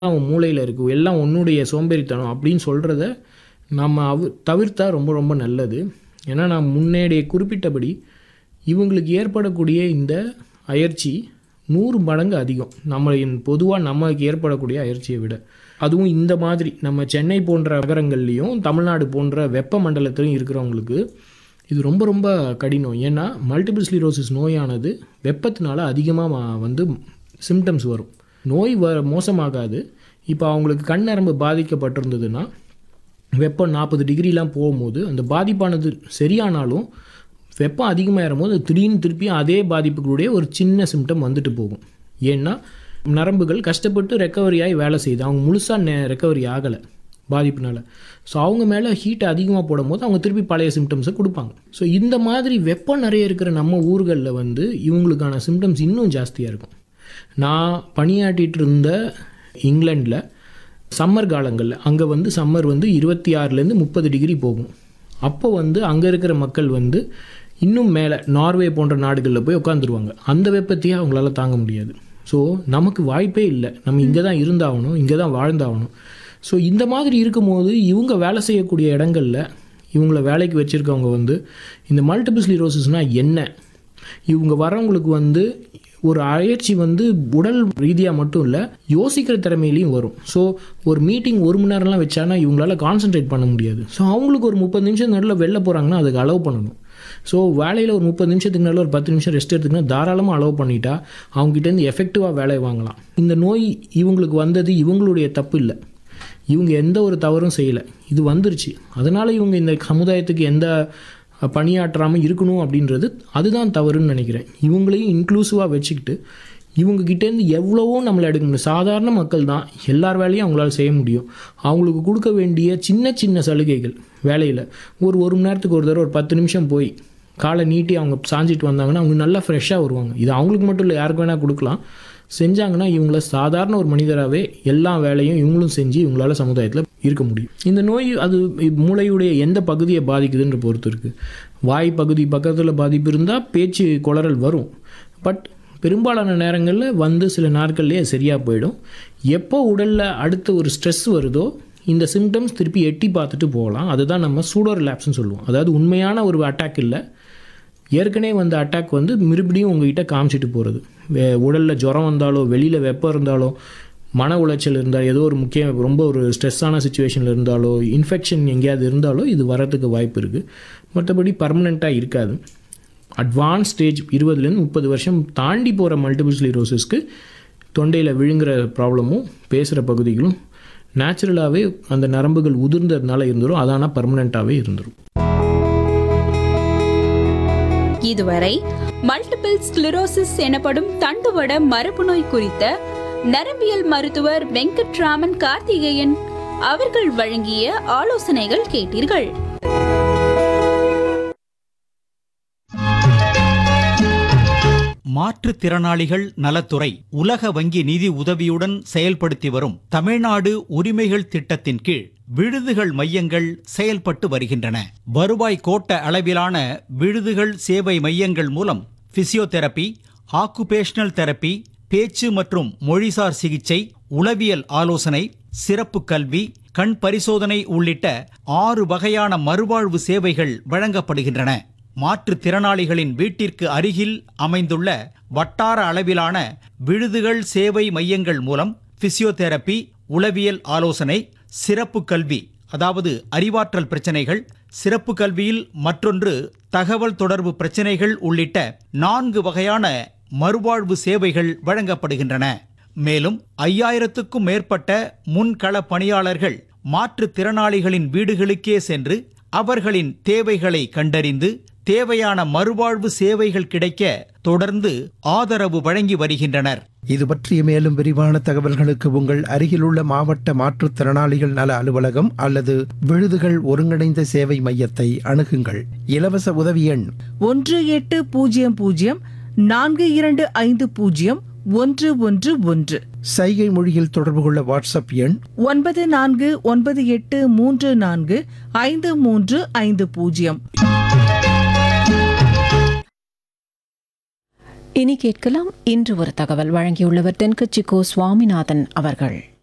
அவன் மூளையில் இருக்குது எல்லாம் உன்னுடைய சோம்பேறித்தனம் அப்படின்னு சொல்கிறத நம்ம அவ தவிர்த்தா ரொம்ப ரொம்ப நல்லது ஏன்னா நான் முன்னேடிய குறிப்பிட்டபடி இவங்களுக்கு ஏற்படக்கூடிய இந்த அயற்சி நூறு மடங்கு அதிகம் நம்ம பொதுவாக நமக்கு ஏற்படக்கூடிய அயற்சியை விட அதுவும் இந்த மாதிரி நம்ம சென்னை போன்ற நகரங்கள்லேயும் தமிழ்நாடு போன்ற வெப்ப மண்டலத்திலும் இருக்கிறவங்களுக்கு இது ரொம்ப ரொம்ப கடினம் ஏன்னா மல்டிபிள் ஸ்லீரோசிஸ் நோயானது வெப்பத்தினால அதிகமாக வந்து சிம்டம்ஸ் வரும் நோய் வ மோசமாகாது இப்போ அவங்களுக்கு கண் நரம்பு பாதிக்கப்பட்டிருந்ததுன்னா வெப்பம் நாற்பது டிகிரிலாம் போகும்போது அந்த பாதிப்பானது சரியானாலும் வெப்பம் அதிகமாகிடும் போது திடீர்னு திருப்பி அதே பாதிப்புகளுடைய ஒரு சின்ன சிம்டம் வந்துட்டு போகும் ஏன்னா நரம்புகள் கஷ்டப்பட்டு ரெக்கவரி ஆகி வேலை செய்யுது அவங்க முழுசாக ரெக்கவரி ஆகலை பாதிப்புனால ஸோ அவங்க மேலே ஹீட் அதிகமாக போடும்போது அவங்க திருப்பி பழைய சிம்டம்ஸை கொடுப்பாங்க ஸோ இந்த மாதிரி வெப்பம் நிறைய இருக்கிற நம்ம ஊர்களில் வந்து இவங்களுக்கான சிம்டம்ஸ் இன்னும் ஜாஸ்தியாக இருக்கும் நான் பணியாற்றிட்டு இருந்த இங்கிலாண்டில் சம்மர் காலங்களில் அங்கே வந்து சம்மர் வந்து இருபத்தி ஆறுலேருந்து முப்பது டிகிரி போகும் அப்போ வந்து அங்கே இருக்கிற மக்கள் வந்து இன்னும் மேலே நார்வே போன்ற நாடுகளில் போய் உட்காந்துருவாங்க அந்த வெப்பத்தையே அவங்களால தாங்க முடியாது ஸோ நமக்கு வாய்ப்பே இல்லை நம்ம இங்கே தான் இருந்தாகணும் இங்கே தான் வாழ்ந்தாகணும் ஸோ இந்த மாதிரி இருக்கும்போது இவங்க வேலை செய்யக்கூடிய இடங்களில் இவங்கள வேலைக்கு வச்சுருக்கவங்க வந்து இந்த மல்டிபிள் ஸ்லீரோசிஸ்னால் என்ன இவங்க வரவங்களுக்கு வந்து ஒரு அயற்சி வந்து உடல் ரீதியாக மட்டும் இல்லை யோசிக்கிற திறமையிலையும் வரும் ஸோ ஒரு மீட்டிங் ஒரு மணி நேரம்லாம் வச்சானா இவங்களால கான்சென்ட்ரேட் பண்ண முடியாது ஸோ அவங்களுக்கு ஒரு முப்பது நிமிஷம் நடுவில் வெளில போகிறாங்கன்னா அதுக்கு அலோவ் பண்ணணும் ஸோ வேலையில் ஒரு முப்பது நிமிஷத்துக்கு நடுவில் ஒரு பத்து நிமிஷம் ரெஸ்ட் எடுத்துக்கினா தாராளமாக அலோவ் பண்ணிட்டா அவங்ககிட்டேருந்து எஃபெக்டிவாக வேலையை வாங்கலாம் இந்த நோய் இவங்களுக்கு வந்தது இவங்களுடைய தப்பு இல்லை இவங்க எந்த ஒரு தவறும் செய்யலை இது வந்துருச்சு அதனால் இவங்க இந்த சமுதாயத்துக்கு எந்த பணியாற்றாமல் இருக்கணும் அப்படின்றது அதுதான் தவறுன்னு நினைக்கிறேன் இவங்களையும் இன்க்ளூசிவாக வச்சுக்கிட்டு இவங்ககிட்டேருந்து எவ்வளவோ நம்மளை எடுக்க முடியும் சாதாரண மக்கள் தான் எல்லார் வேலையும் அவங்களால செய்ய முடியும் அவங்களுக்கு கொடுக்க வேண்டிய சின்ன சின்ன சலுகைகள் வேலையில் ஒரு ஒரு மணி நேரத்துக்கு ஒரு தடவை ஒரு பத்து நிமிஷம் போய் காலை நீட்டி அவங்க சாஞ்சிட்டு வந்தாங்கன்னா அவங்க நல்லா ஃப்ரெஷ்ஷாக வருவாங்க இது அவங்களுக்கு மட்டும் இல்லை யாருக்கு வேணால் கொடுக்கலாம் செஞ்சாங்கன்னா இவங்கள சாதாரண ஒரு மனிதராகவே எல்லா வேலையும் இவங்களும் செஞ்சு இவங்களால சமுதாயத்தில் இருக்க முடியும் இந்த நோய் அது மூளையுடைய எந்த பகுதியை பாதிக்குதுன்ற பொறுத்து இருக்குது வாய் பகுதி பக்கத்தில் பாதிப்பு இருந்தால் பேச்சு குளறல் வரும் பட் பெரும்பாலான நேரங்களில் வந்து சில நாட்கள்லேயே சரியாக போயிடும் எப்போ உடலில் அடுத்த ஒரு ஸ்ட்ரெஸ் வருதோ இந்த சிம்டம்ஸ் திருப்பி எட்டி பார்த்துட்டு போகலாம் அதுதான் நம்ம சூடோ ரிலாப்ஸ்னு சொல்லுவோம் அதாவது உண்மையான ஒரு அட்டாக் இல்லை ஏற்கனவே வந்த அட்டாக் வந்து மறுபடியும் உங்ககிட்ட காமிச்சிட்டு போகிறது வே உடலில் ஜுரம் வந்தாலோ வெளியில் வெப்பம் இருந்தாலோ மன உளைச்சல் இருந்தால் ஏதோ ஒரு முக்கிய ரொம்ப ஒரு ஸ்ட்ரெஸ்ஸான சுச்சுவேஷனில் இருந்தாலோ இன்ஃபெக்ஷன் எங்கேயாவது இருந்தாலோ இது வரத்துக்கு வாய்ப்பு இருக்குது மற்றபடி பர்மனெண்ட்டாக இருக்காது அட்வான்ஸ் ஸ்டேஜ் இருபதுலேருந்து முப்பது வருஷம் தாண்டி போகிற மல்டிபிள் ஸ்லீரோசிஸ்க்கு தொண்டையில் விழுங்குற ப்ராப்ளமும் பேசுகிற பகுதிகளும் நேச்சுரலாகவே அந்த நரம்புகள் உதிர்ந்ததுனால இருந்துடும் அதானா பர்மனெண்ட்டாகவே இருந்துடும் இதுவரை மல்டிபிள் ஸ்க்ளிரோசிஸ் எனப்படும் தண்டுவட மரபு நோய் குறித்த நரம்பியல் மருத்துவர் வெங்கட்ராமன் கார்த்திகேயன் அவர்கள் வழங்கிய ஆலோசனைகள் கேட்டீர்கள் மாற்றுத்திறனாளிகள் நலத்துறை உலக வங்கி நிதி உதவியுடன் செயல்படுத்தி வரும் தமிழ்நாடு உரிமைகள் திட்டத்தின் கீழ் விடுதிகள் மையங்கள் செயல்பட்டு வருகின்றன வருவாய் கோட்ட அளவிலான விடுதிகள் சேவை மையங்கள் மூலம் பிசியோதெரபி ஆக்குபேஷனல் தெரப்பி பேச்சு மற்றும் மொழிசார் சிகிச்சை உளவியல் ஆலோசனை சிறப்பு கல்வி கண் பரிசோதனை உள்ளிட்ட ஆறு வகையான மறுவாழ்வு சேவைகள் வழங்கப்படுகின்றன மாற்றுத்திறனாளிகளின் வீட்டிற்கு அருகில் அமைந்துள்ள வட்டார அளவிலான விடுதிகள் சேவை மையங்கள் மூலம் பிசியோதெரபி உளவியல் ஆலோசனை சிறப்பு கல்வி அதாவது அறிவாற்றல் பிரச்சனைகள் சிறப்பு கல்வியில் மற்றொன்று தகவல் தொடர்பு பிரச்சனைகள் உள்ளிட்ட நான்கு வகையான மறுவாழ்வு சேவைகள் வழங்கப்படுகின்றன மேலும் ஐயாயிரத்துக்கும் மேற்பட்ட முன்கள பணியாளர்கள் மாற்றுத்திறனாளிகளின் வீடுகளுக்கே சென்று அவர்களின் தேவைகளை கண்டறிந்து தேவையான மறுவாழ்வு சேவைகள் கிடைக்க தொடர்ந்து ஆதரவு வழங்கி வருகின்றனர் இது பற்றிய மேலும் விரிவான தகவல்களுக்கு உங்கள் அருகிலுள்ள மாவட்ட மாற்றுத்திறனாளிகள் நல அலுவலகம் அல்லது விழுதுகள் ஒருங்கிணைந்த சேவை மையத்தை அணுகுங்கள் இலவச உதவி எண் ஒன்று எட்டு பூஜ்ஜியம் பூஜ்ஜியம் நான்கு இரண்டு ஐந்து பூஜ்ஜியம் ஒன்று ஒன்று ஒன்று சைகை மொழியில் தொடர்பு கொள்ள வாட்ஸ்அப் எண் ஒன்பது நான்கு ஒன்பது எட்டு மூன்று நான்கு ஐந்து மூன்று ஐந்து பூஜ்ஜியம் இனி கேட்கலாம் இன்று ஒரு தகவல் வழங்கியுள்ளவர் தென்கட்சி கோ சுவாமிநாதன் அவர்கள்